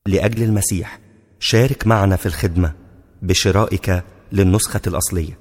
لأجل المسيح شارك معنا في الخدمة بشرائك للنسخة الأصلية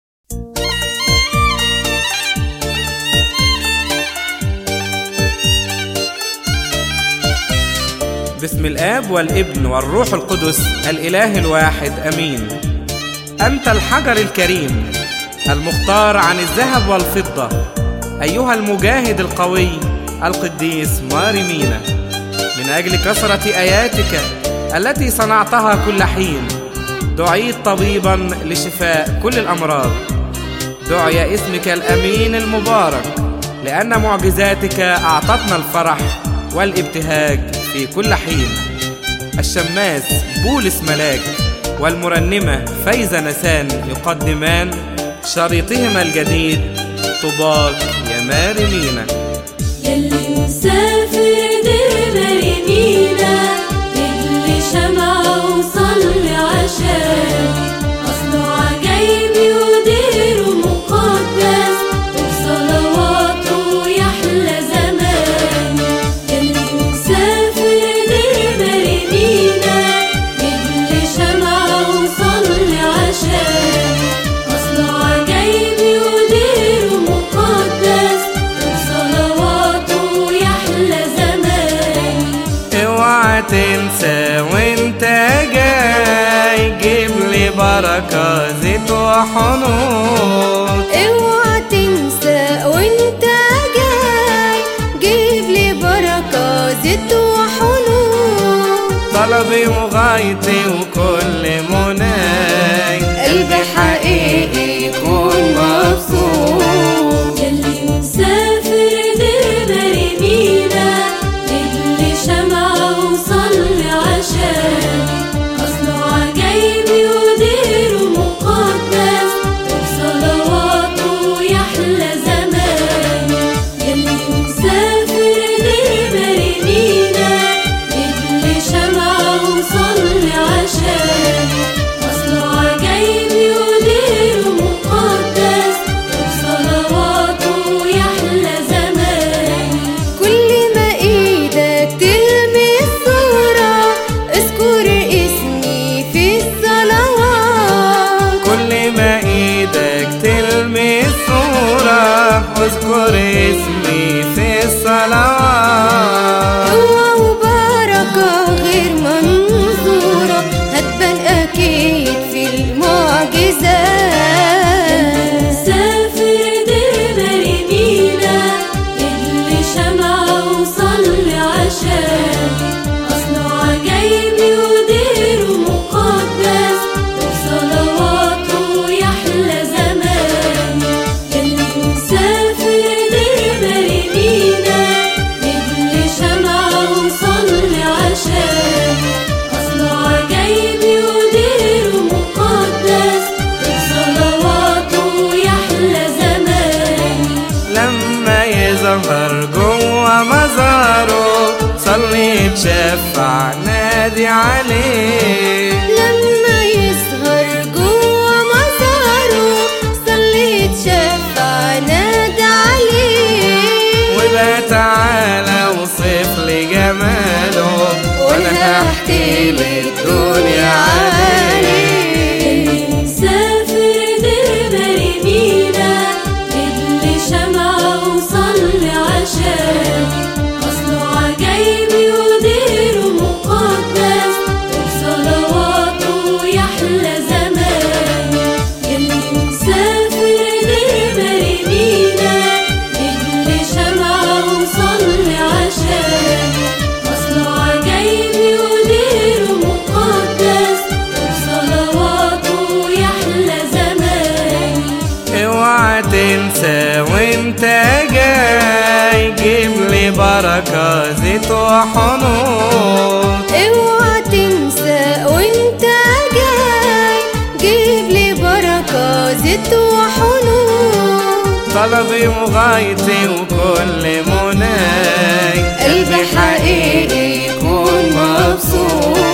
بسم الآب والابن والروح القدس الإله الواحد أمين أنت الحجر الكريم المختار عن الذهب والفضة أيها المجاهد القوي القديس مارمينا من أجل كثرة آياتك التي صنعتها كل حين دعيت طبيبا لشفاء كل الأمراض دعي اسمك الأمين المبارك لأن معجزاتك أعطتنا الفرح والابتهاج في كل حين الشماس بولس ملاك والمرنمة فايزة نسان يقدمان شريطهما الجديد طباق يا مارمينا يلي مسافر دير مريمينا اللي شمع وصلي عشان أصله عجايبي وديره مقدس وصلواته يحلى زمان يلي مسافر دير مريمينا اللي شمع وصلي عشان أصله عجايبي وديره مقدس وصلواته يحلى زمان اوعى تنسى وانت جاي جيب لي بركة زيت وحنوط اوعى تنسى وانت جاي جيب لي بركة زيت وحنون طلبي وغايتي وكل مناي قلبي حقيقي يكون مبسوط يلي مسافر دير مريمينا اللي شمع وصلي عشان أصله عجايبي وديره مقدس وصلواته يحلى زمان يلي مسافر دير مريمينا اللي شمع وصلي عشان أصله عجايبي وديره مقدس وصلواته يحلى زمان كل ما ايدك تلمس صورة اذكر اسمي في الصلوات كل ما ايدك تلمس صورة واذكر اسمي في الصلوات قوة وبركة غير منظورة هتبان أكيد في المعجزات سافر دير مريمينا اللي شمع وصلي عشان أصله عجايبي وديره مقدس وصلواته يحلى زمان اللي مسافر دير مريمينا اللي شمع وصلي عشان أصله عجايبي وديره مقدس وصلواته يحلى زمان لما يظهر جوه مزاره صلي تشفع نادي عليه لما يظهر جوه مزاره صليت شفع نادى عليه وبقى تعالى وصف لي جماله وانا هحكي للدنيا عليه مسافر دير مريمينا اللي شمع وصلي عشان أصله عجايبي وديره مقدس وصلواته يحلى زمان اللي مسافر دير مريمينا اللي شمع وصلي عشان أصله عجايبي وديره مقدس وصلواته يحلى زمان اوعى تنسى وانت جاي جيب لي بركة زيت وحنوط اوعى تنسى وانت جاي جيب لي بركة زيت وحنون طلبي وغايتي وكل مناي قلبي حقيقي يكون مبسوط